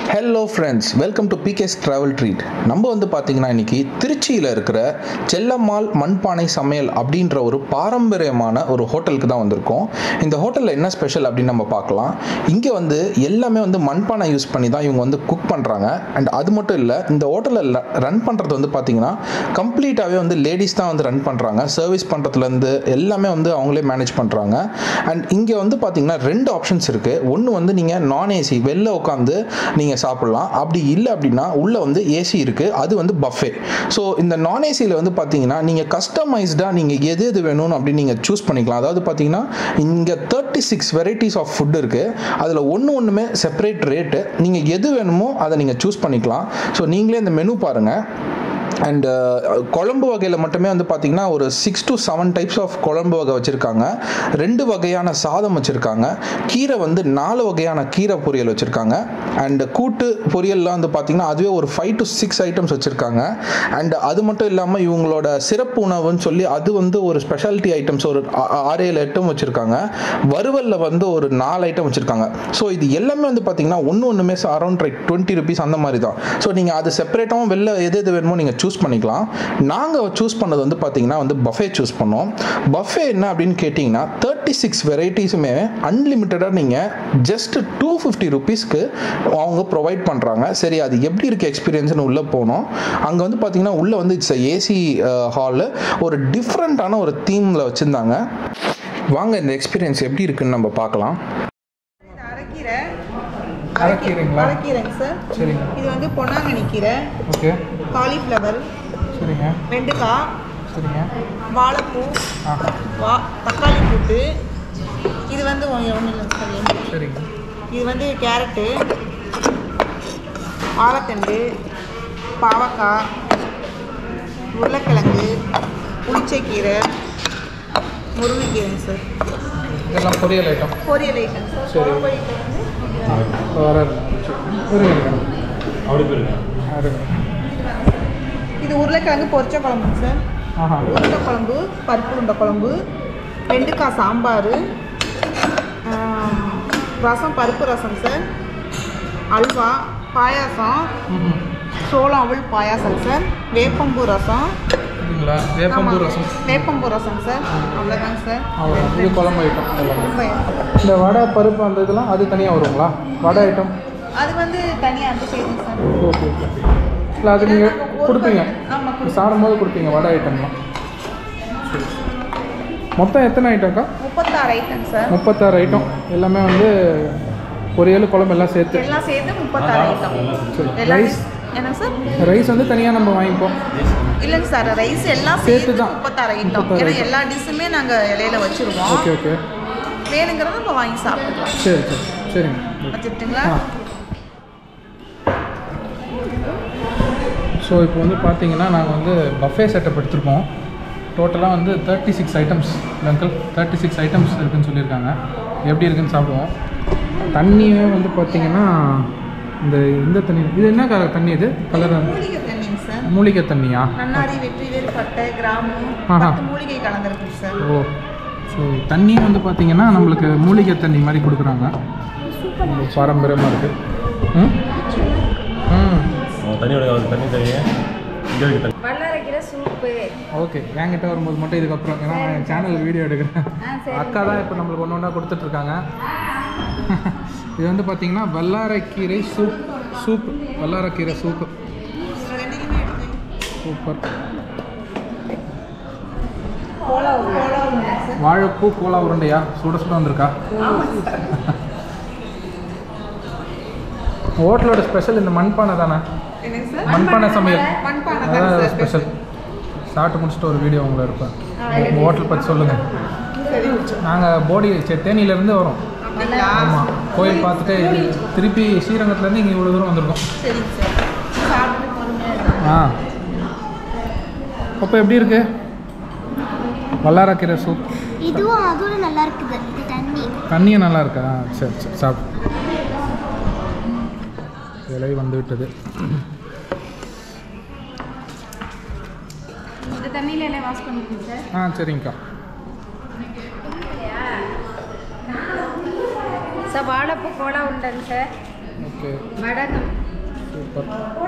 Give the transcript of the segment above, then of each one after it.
Hello friends welcome to BK's travel treat நம்ம வந்து பார்த்தீங்கன்னா இன்னைக்கு திருச்சியில் இருக்கிற செல்லம்மாள் மண்பானை சமையல் அப்படின்ற ஒரு பாரம்பரியமான ஒரு ஹோட்டலுக்கு தான் வந்திருக்கோம் இந்த ஹோட்டலில் என்ன ஸ்பெஷல் அப்படின்னு நம்ம பார்க்கலாம் இங்கே வந்து எல்லாமே வந்து மண்பானை யூஸ் பண்ணி தான் இவங்க வந்து குக் பண்ணுறாங்க அண்ட் அது மட்டும் இல்லை இந்த ஹோட்டலில் ரன் பண்ணுறது வந்து பார்த்தீங்கன்னா கம்ப்ளீட்டாகவே வந்து லேடிஸ் தான் வந்து ரன் பண்ணுறாங்க சர்வீஸ் பண்ணுறதுலேருந்து எல்லாமே வந்து அவங்களே மேனேஜ் பண்ணுறாங்க அண்ட் இங்கே வந்து பார்த்தீங்கன்னா ரெண்டு ஆப்ஷன்ஸ் இருக்குது ஒன்று வந்து நீங்கள் நான் ஏசி வெளில உட்காந்து நீங்கள் சாப்பிட்லாம் அப்படி இல்லை அப்படின்னா உள்ளே வந்து ஏசி இருக்குது அது வந்து பஃபே ஸோ இந்த நான் ஏசியில் வந்து பார்த்தீங்கன்னா நீங்கள் கஸ்டமைஸ்டாக நீங்கள் எது எது வேணும்னு அப்படின்னு நீங்கள் சூஸ் பண்ணிக்கலாம் அதாவது பார்த்தீங்கன்னா இங்கே thirty six varieties of food இருக்குது அதில் ஒன்று ஒன்றுமே செப்பரேட் ரேட்டு நீங்கள் எது வேணுமோ அதை நீங்கள் சூஸ் பண்ணிக்கலாம் ஸோ நீங்களே இந்த மெனு பாருங்கள் அண்ட் குழம்பு வகையில் மட்டுமே வந்து பார்த்திங்கன்னா ஒரு six to seven types of குழம்பு வகை வச்சுருக்காங்க ரெண்டு வகையான சாதம் வச்சுருக்காங்க கீரை வந்து நாலு வகையான கீரை பொரியல் வச்சுருக்காங்க அண்ட் கூட்டு பொரியல்லாம் வந்து பார்த்திங்கன்னா அதுவே ஒரு ஃபைவ் டு சிக்ஸ் ஐட்டம்ஸ் வச்சுருக்காங்க அண்ட் அது மட்டும் இல்லாமல் இவங்களோட சிறப்பு உணவுன்னு சொல்லி அது வந்து ஒரு ஸ்பெஷாலிட்டி ஐட்டம்ஸ் ஒரு ஆ- ஆறு ஏழு ஐட்டம் வச்சுருக்காங்க வறுவலில் வந்து ஒரு நாலு ஐட்டம் வச்சுருக்காங்க ஸோ இது எல்லாமே வந்து பார்த்திங்கன்னா ஒன்று ஒன்றுமே அரௌண்ட் லைக் டுவெண்ட்டி ருபீஸ் அந்த மாதிரி தான் ஸோ நீங்கள் அது செப்பரேட்டாகவும் வெளில எது எது வேணுமோ நீங்கள் சூஸ் பண்ணிக்கலாம் நாங்கள் சூஸ் பண்ணது வந்து பார்த்தீங்கன்னா வந்து பஃபே சூஸ் பண்ணோம் பஃபே என்ன அப்படின்னு கேட்டிங்கன்னா தேர்ட்டி சிக்ஸ் வெரைட்டிஸுமே அன்லிமிட்டடாக நீங்கள் ஜஸ்ட் டூ ஃபிஃப்டி ருபீஸ்க்கு அவங்க ப்ரொவைட் பண்ணுறாங்க சரி அது எப்படி இருக்குது எக்ஸ்பீரியன்ஸ்னு உள்ளே போனோம் அங்கே வந்து பார்த்தீங்கன்னா உள்ளே வந்து இட்ஸ் ஏசி ஹாலு ஒரு டிஃப்ரெண்ட்டான ஒரு தீமில் வச்சுருந்தாங்க வாங்க இந்த எக்ஸ்பீரியன்ஸ் எப்படி இருக்குன்னு நம்ம பார்க்கலாம் இது அரைக்கீரை அரைக்கீரைங்களா? அரைக்கீரைங்க சார் சரிங்க இது வந்து பொன்னாங்கண்ணி கீரை ஓகே காலிஃப்ளவர் சரிங்க வெண்டைக்காய் சரிங்க வாழைப்பூ ஆ வா தக்காளி கூட்டு இது வந்து ஒன்றும் இல்லை சார் சரிங்க இது வந்து கேரட்டு வாழைத்தண்டு பாவக்காய் உருளைக்கிழங்கு புளிச்சக்கீரை முருங்கைக்கீரைங்க சார் இதெல்லாம் பொரியல் ஐட்டம் பொரியல் ஐட்டம் சார் சரி. குழம்பு ஐட்டம் வந்து வர இருங்க அப்படி போயிருங்க இருங்க இது உருளைக்கிழங்கு பொரிச்ச குழம்புங்க சார் ஆஹா உருண்டை குழம்பு பருப்பு உருண்டை குழம்பு வெண்டைக்காய் சாம்பார் ரசம் பருப்பு ரசம் சார் அல்வா பாயாசம் ம்ஹும். சோளம் அவல் பாயாசம் சார் வேப்பம்பூ ரசம் இதுங்களா வேப்பம்பூ ஆமா. ரசம் வேப்பம்பூ ரசம் சார் அவ்வளோதாங்க சார் அவ்வளோ இது குழம்பு ஐட்டம் எல்லாமே ரொம்ப இந்த வடை பருப்பு அந்த இதெல்லாம் அது தனியாக வருங்களா வடை ஐட்டம் அது வந்து தனியாக அந்த செய்யுங்க சார் ஓகே ஓகே இல்லை அது நீங்கள் கொடுப்பீங்க ஆமாம் இது சாப்பிடும்போது கொடுப்பீங்க வடை ஐட்டம்லாம் சரி மொத்தம் எத்தனை ஐட்டம்க்கா முப்பத்தாறு ஐட்டம் சார் முப்பத்தாறு ஐட்டம் எல்லாமே வந்து பொரியல் குழம்பு எல்லாம் சேர்த்து எல்லாம் சேர்த்து முப்பத்தாறு ஐட்டம் சரி. எல்லாம் ரைஸ்? என்ன சார் ரைஸ் வந்து தனியாக நம்ம வாங்கிப்போம் இல்லைங்க சார் ரைஸ் எல்லாம் சேர்த்து சேர்த்து தான். முப்பத்தாறு ஐட்டம் முப்பத்தாறு ஏன்னா item. எல்லா டிஷ்ஷுமே நாங்கள் இலையில வச்சுருவோம் ஓகே ஓகே வேணுங்கிறத நம்ம வாங்கி சாப்பிட்டுக்கலாம் சரி சரி சரிங்க வச்சுட்டுங்களா ஆ ஸோ இப்போ வந்து பார்த்தீங்கன்னா நாங்கள் வந்து பஃபே செட்டப் எடுத்திருக்கோம் டோட்டலாக வந்து thirty six items uncle thirty six items இருக்குன்னு சொல்லியிருக்காங்க எப்படி இருக்குன்னு சாப்பிடுவோம் தண்ணியே வந்து பார்த்தீங்கன்னா இந்த இந்த தண்ணி இது என்ன கலர் தண்ணி இது கலர் மூலிகை தண்ணிங்க சார் மூலிகை தண்ணியா நன்னாரி வெற்றிவேறு பட்டை கிராமு ஆஹா. பத்து மூலிகை கலந்துருக்கு சார் ஓ ஸோ தண்ணியும் வந்து பார்த்தீங்கன்னா நம்மளுக்கு மூலிகை தண்ணி மாதிரி கொடுக்குறாங்க ரொம்ப பாரம்பரியமாக இருக்குது ம் ம் தண்ணி விடுங்க தண்ணி தண்ணி இங்கே இருக்கு தண்ணி வல்லரைக்கிற சூப்பு ஓகே என்கிட்ட வரும்போது மட்டும் இதுக்கப்புறம் ஏன்னா நான் என் சேனல் வீடியோ எடுக்கிறேன் அக்கா தான் இப்போ நம்மளுக்கு ஒன்று ஒன்றா கொடுத்துட்ருக்காங்க இது வந்து பார்த்தீங்கன்னா வல்லாரைக்கீரை சூப் சூப் வல்லாரைக்கீரை சூப்பு சூப்பர் கோலா கோலா உருண்டை சார் வாழைப்பூ கோலா உருண்டையா சுட சுட வந்திருக்கா ஹோட்டலோட ஸ்பெஷல் இந்த மண்பானை தானே என்னங்க சார் மண்பானை சமையல் மண்பானை தானே அதான் சார் ஸ்பெஷல் சாப்பிட்டு முடிச்சுட்டு ஒரு வீடியோ உங்களை இருப்பேன் உங்கள் ஹோட்டல் பற்றி சொல்லுங்கள் சரி நாங்கள் போடி சே- தேனியிலேருந்து வரோம் அப்படிங்களா ஆமாம் கோயில் பார்த்துட்டு திருப்பி ஸ்ரீரங்கத்துலேருந்து இங்கே இவ்வளோ தூரம் வந்திருக்கோம் சரிங்க சார் சாப்பிட்டு பொறுமையாக ஆ அப்போ எப்படி இருக்கு வல்லாரக்கீரை சூப் இதுவும் அதுவும் நல்லா இருக்குது இது தண்ணி தண்ணியும் நல்லா இருக்கா ஆ, சரி சரி சாப்பிடு இலை வந்து விட்டது இந்த தண்ணியில எல்லாம் வாஷ் பண்ணிக்கோங்க சார் ஆ சரிங்கக்கா சார் வாழைப்பூ கோலா உண்டுங்க சார் ஓகே வடகம் சூப்பர்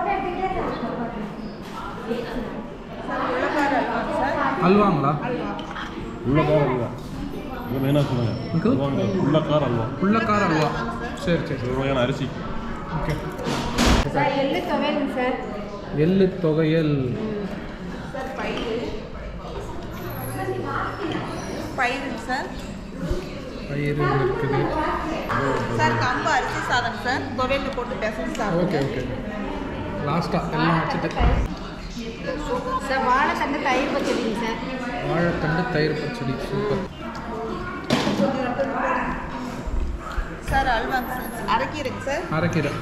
உலகார அல்வா சார் அல்வாங்களா உள்ள கார் அல்வா இது மெயினாக சொல்லுங்கள் Uncle? உள்ள கார் அல்வா உள்ள கார அல்வா சரி சரி ஒரு வகையான அரிசி ஓகே சார் எள்ளு துவையலுங்க சார் எள்ளு தொகையல் சார் பயிறு பயிறுங்க சார் பயிறு இருக்குது சார் கம்பு அரிசி சாதம் சார் துவையல் போட்டு பிசைஞ்சு ஓகே சாப்பிடுங்க ஓகே லாஸ்ட்டாக எல்லாம் வச்சுட்டு சார் வாழைத்தண்டு தயிர் பச்சடிங்க சார் வாழைத்தண்டு தயிர் பச்சடி சூப்பர் சார் அல்வாங்க சார் அரைக்கீரைங்க சார் அரைக்கீரை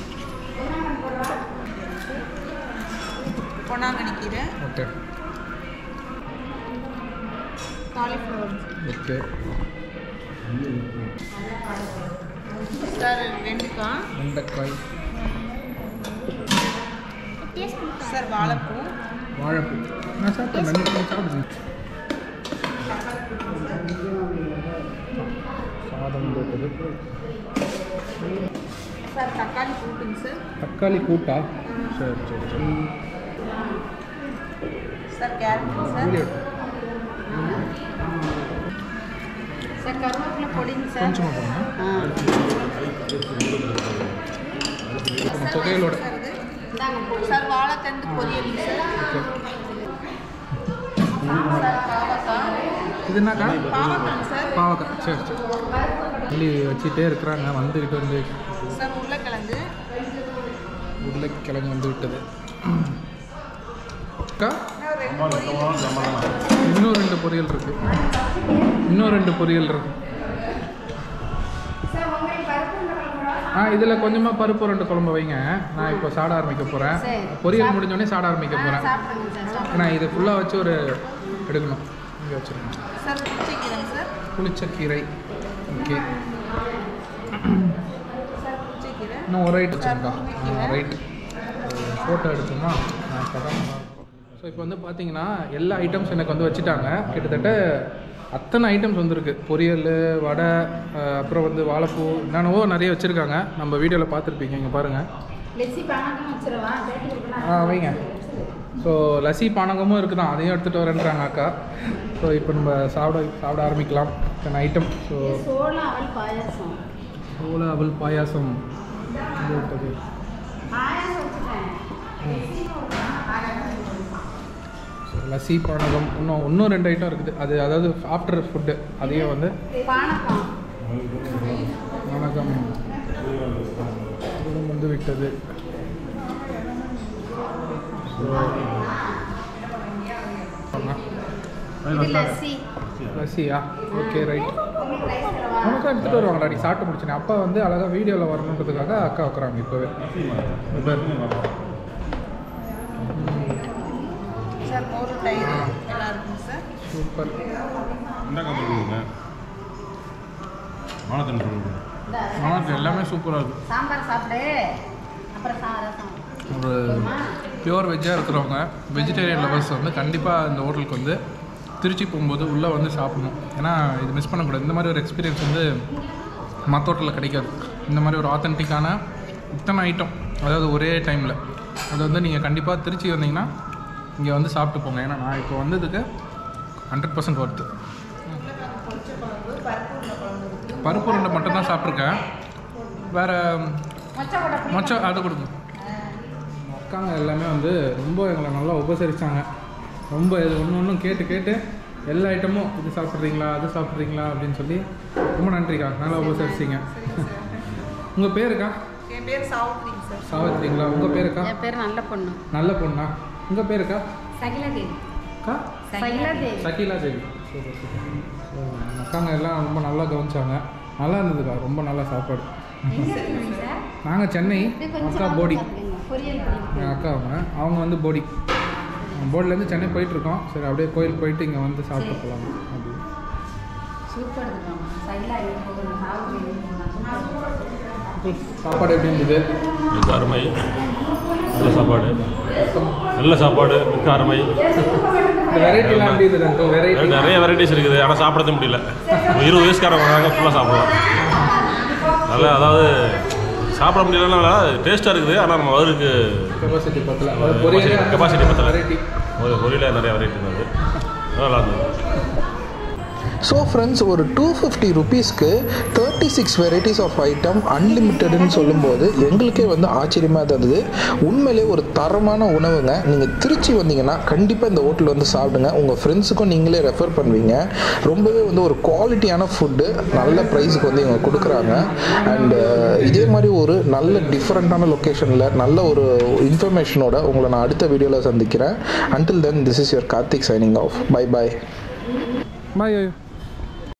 பொன்னாங்கண்ணி கீரை ஓகே காலிஃப்ளவர் ஓகே சார் வெண்டைக்காய் வெண்டைக்காய் சார் வாழைப்பூ வாழைப்பூ நான் சாப்பிட்டேன் நீங்கள் சாப்பிடுங்க சாதம் போட்டது சார் தக்காளி கூட்டுங்க சார் தக்காளி கூட்டா சரி சரி சரி சார் கேரட்டுங்க சார் வீடியோ சார் கருவேப்பிலை பொடிங்க சார் கொஞ்சமாக போடுங்க ஆ அப்புறம் தொகையிலோட சார் இது இந்தாங்க பொடி சார் வாழைத்தண்டு பொரியலுங்க சார் ஓகே சார் பாவக்காய் இது என்னக்கா பாவக்காய் சார் பாவக்காய் சரி சரி சொல்லி வச்சுட்டே இருக்கிறாங்க வந்துக்கிட்டு வந்து சார் உருளைக்கிழங்கு உருளைக்கிழங்கு வந்து விட்டது அக்கா சார் ரெண்டு பொரியல் இன்னும் ரெண்டு பொரியல் இருக்கு இன்னும் ரெண்டு பொரியல் இருக்கு சார் உங்களுக்கு பருப்பு உருண்டை குழம்புடா? ஆ இதில் கொஞ்சமாக பருப்பு ரெண்டு குழம்பு வைங்க நான் இப்போ சாட ஆரம்பிக்க போகிறேன் சரி. பொரியல் முடிஞ்சோடனே சாட ஆரம்பிக்க ஆ, போகிறேன் சாப்பிடுங்க சார் சாப்பிடுங்க. ஏன்னா இது ஃபுல்லாக வச்சு ஒரு எடுக்கணும் இங்கே வச்சுருக்கேன் சார் புளிச்சக்கீரைங்க சார் புளிச்சக்கீரை ஓகே சார் புளிச்சக்கீரை இன்னும் ஒரு ரைட் வச்சுருக்கா ரைட் ஃபோட்டோ எடுத்தோமா அப்போ தான் ஸோ இப்போ வந்து பார்த்தீங்கன்னா எல்லா ஐட்டம்ஸ் எனக்கு வந்து வச்சுட்டாங்க கிட்டத்தட்ட அத்தனை ஐட்டம்ஸ் வந்திருக்கு பொரியல் வடை அஹ், அப்புறம் வந்து வாழைப்பூ என்னென்னவோ நிறைய வச்சுருக்காங்க நம்ம வீடியோவில் பார்த்துருப்பீங்க இங்கே பாருங்கள் லெச்சி பானகம் வச்சிருவா பேட்டி கொடுக்கலாம் ஆ வைங்க ஸோ லசி பானகமும் இருக்குதான் அதையும் எடுத்துகிட்டு வரேன்றாங்க அக்கா ஸோ இப்போ நம்ம சாப்பிட சாப்பிட ஆரம்பிக்கலாம் இத்தனை ஐட்டம் ஸோ இது சோளம் அவல் பாயாசம் சோள அவல் பாயாசம் இது விட்டது பாயாசம் வச்சுட்டேன் ஸோ லசி பானகம் இன்னும் இன்னும் ரெண்டு ஐட்டம் இருக்குது அது அதாவது ஆஃப்டர் ஃபுட்டு அதையும் வந்து பானகம் பானகம் இதுவும் வந்து விட்டது ஸோ இது லஸ்ஸி லசியா ஓகே ரைட் உங்களுக்கு ரைஸ் தரவா உனக்கும் எடுத்துகிட்டு வருவாங்கடா நீ சாப்பிட்டு முடிச்சேன் அப்பா வந்து அழகாக வீடியோவில் வரணுன்றதுக்காக அக்கா வைக்கிறாங்க இப்போவே இப்போ சார் மோர் தயிர் எல்லாம் இருக்குங்க சார் சூப்பர் என்ன கம்பெனி கொடுங்க வாழைத்தண்டு சொல்லுங்க இந்த ஆனால் எல்லாமே சூப்பராக இருக்குது சாம்பார் சாப்பிடு அப்புறம் சா ரசம் ஒரு பியூர் வெஜ்ஜாக இருக்கிறவங்க வெஜிடேரியன் லவர்ஸ் வந்து கண்டிப்பாக இந்த ஹோட்டலுக்கு வந்து திருச்சி போகும்போது உள்ளே வந்து சாப்பிடணும் ஏன்னா இது மிஸ் பண்ணக்கூடாது இந்த மாதிரி ஒரு எக்ஸ்பீரியன்ஸ் வந்து மற்ற ஹோட்டலில் கிடைக்காது இந்த மாதிரி ஒரு ஆத்தென்டிக்கான இத்தனை ஐட்டம் அதாவது ஒரே டைமில் அது வந்து நீங்கள் கண்டிப்பாக திருச்சி வந்தீங்கன்னா இங்கே வந்து சாப்பிட்டு போங்க ஏன்னா நான் இப்போ வந்ததுக்கு ஹண்ட்ரட் பர்சன்ட் ஒர்த்து பருப்பு உருண்டை மட்டும்தான் சாப்பிட்ருக்கேன் வேறு மொச்சை கூட மொச்ச அது கொடுங்க அக்காங்க எல்லாமே வந்து ரொம்ப எங்களை நல்லா உபசரித்தாங்க ரொம்ப இது ஒன்று ஒன்றும் கேட்டு கேட்டு எல்லா ஐட்டமும் இது சாப்பிட்றீங்களா அது சாப்பிட்றீங்களா அப்படின்னு சொல்லி ரொம்ப நன்றிக்கா நல்லா உபசரிச்சிங்க உங்கள் பேருக்கா என் பேர் சாவித்ரிங்க சார் சாவித்ரிங்களா உங்கள் பேருக்கா என் பேர் நல்ல பொண்ணு நல்ல பொண்ணா உங்கள் பேருக்கா சகிலா தேவி அக்கா Shakila Devi Shakila Devi super super so அக்காங்க எல்லாம் ரொம்ப நல்லா கவனிச்சாங்க நல்லா இருந்ததுக்கா ரொம்ப நல்லா சாப்பாடு எங்க இருக்கீங்க சார் நாங்கள் சென்னை இது கொஞ்சம் அக்கா போடி சாப்பிடுங்க. பொரியல் பொடி என் அக்கா அவங்க அவங்க வந்து போடி போர்டிலேருந்து சென்னை போயிட்டுருக்கோம் சரி அப்படியே கோயில் போயிட்டு இங்கே வந்து சாப்பிட்டு போகலாம் அப்படி சூப்பர் இருக்குமா சைடில் எங்கே போகணும் சாப்பிட்டு எங்கே போகணும் சாப்பாடு எப்படி இருந்தது மிக்க அருமை நல்ல சாப்பாடு நல்ல சாப்பாடு மிக்க அருமை இந்த வெரைட்டிலாம் எப்படி இருந்தது அந்த வெரைட்டி நிறைய வெரைட்டிஸ் இருக்குது ஆனால் சாப்பிடவே முடியல ஒரு இருபது வயசுக்காரங்க வராங்க ஃபுல்லாக சாப்பிடலாம் நல்ல அதாவது சாப்பிட முடியலன்னா டேஸ்ட்டாக இருக்குது ஆனால் நம்ம வயிறுக்கு கெப்பாசிட்டி பத்தல கெப்பாசிட்டி பத்தல வெரைட்டி ஒரு பொரியல நிறைய வெரைட்டி இருந்தது நல்லா இருந்தது ஸோ ஃப்ரெண்ட்ஸ் ஒரு டூ ஃபிஃப்டி ருபீஸ்க்கு thirty six varieties of item அன்லிமிட்டடுன்னு சொல்லும்போது எங்களுக்கே வந்து ஆச்சரியமாக இருந்தது உண்மையிலே ஒரு தரமான உணவுங்க நீங்கள் திருச்சி வந்தீங்கன்னா கண்டிப்பாக இந்த ஹோட்டல் வந்து சாப்பிடுங்க உங்கள் ஃப்ரெண்ட்ஸுக்கும் நீங்களே ரெஃபர் பண்ணுவீங்க ரொம்பவே வந்து ஒரு குவாலிட்டியான ஃபுட்டு நல்ல ப்ரைஸுக்கு வந்து இவங்க கொடுக்குறாங்க அண்டு இதே மாதிரி ஒரு நல்ல டிஃப்ரெண்ட்டான லொக்கேஷனில் நல்ல ஒரு இன்ஃபர்மேஷனோட உங்களை நான் அடுத்த வீடியோவில் சந்திக்கிறேன் until then this is your Karthik signing off bye bye bye